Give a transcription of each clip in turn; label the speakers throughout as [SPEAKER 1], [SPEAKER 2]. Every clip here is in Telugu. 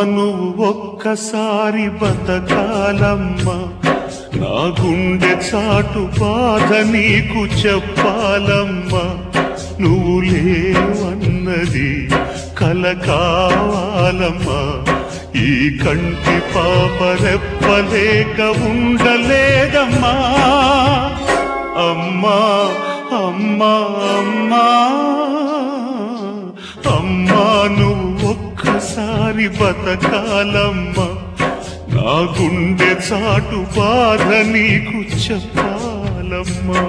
[SPEAKER 1] నువ్వు ఒక్కసారి బతకాలమ్మా నా గుండె చాటు బాధ నీకు చెప్పాలమ్మా నువ్వు లేవన్నది కల కావాలమ్మా ఈ కంటి పాప రెప్పలేక ఉండలేదమ్మా అమ్మా అమ్మా అమ్మా అమ్మా నువ్వు ఒక్కసారి బతకాలమ్మా నా గుండె చాటు బాధ నీకు చెప్పాలమ్మా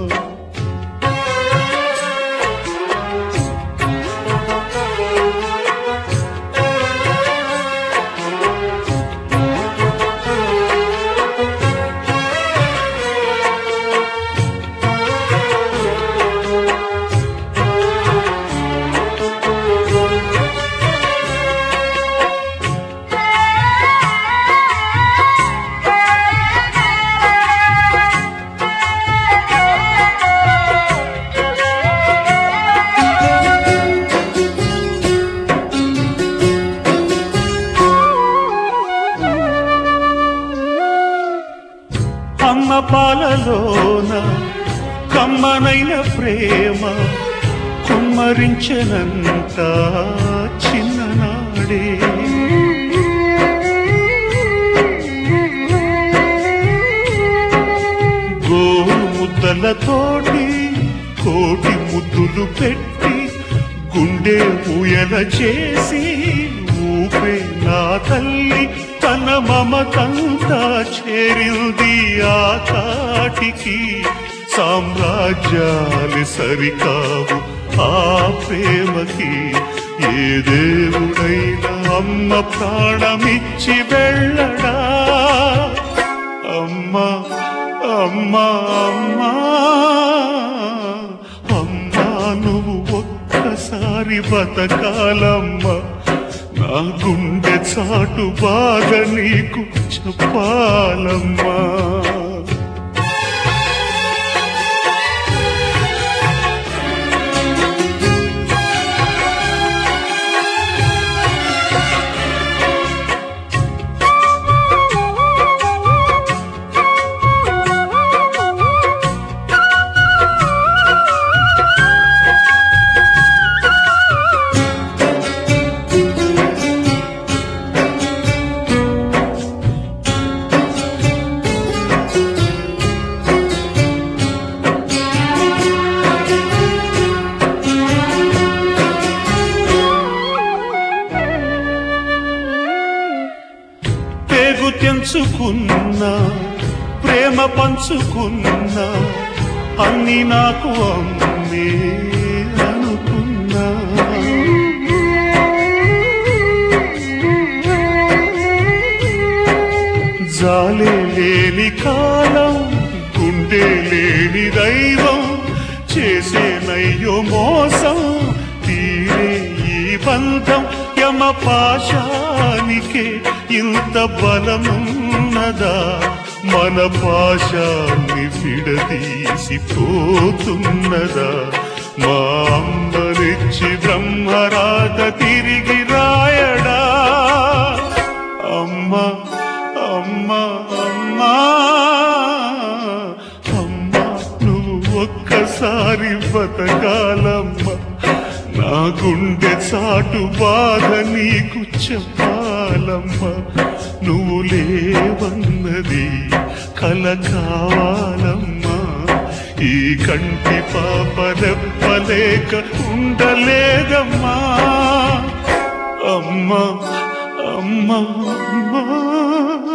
[SPEAKER 1] అమ్మ పాలలోన కమ్మనైన ప్రేమ కుమ్మరించనంత చిన్ననాడే గోరు ముద్దలతోటి కోటి ముద్దులు పెట్టి గుండె ఊయల చేసి ఊపే నా తల్లి తన మమతంతా చేరింది ఆ కాటికి సామ్రాజ్యాలు సరికావు ఆ ప్రేమకి ఏ దేవుడైనా అమ్మ ప్రాణమిచ్చి వెళ్ళడా అమ్మా అమ్మా అమ్మా అమ్మా నువ్వు ఒక్కసారి బతకాలమ్మా నా గుండె చాటు బాధ నీకు చెప్పాలమ్మా పేగు తెంచుకున్నా ప్రేమ పంచుకున్నా అన్ని నాకు అమ్మే అనుకున్నా జాలే లేని కాలం గుండె లేని దైవం చేసేనయ్యో మోసం తీరే ఈ బంధం యమ పాశానికే ఇంత బలమున్నదా మన పాశాన్ని విడదీసిపోతున్నదా మా అంబరిచ్చి బ్రహ్మరాధ తిరిగి రాయడా అమ్మా అమ్మా అమ్మా అమ్మా నువ్వు ఒక్కసారి బతకాలమ్మా నా గుండె చాటు బాధ నీకు చెప్పాలమ్మా నువ్వు లేవన్నది కల కావాలమ్మా ఈ కంటి పాప రెప్పలేక ఉండలేదమ్మా అమ్మా అమ్మా అమ్మా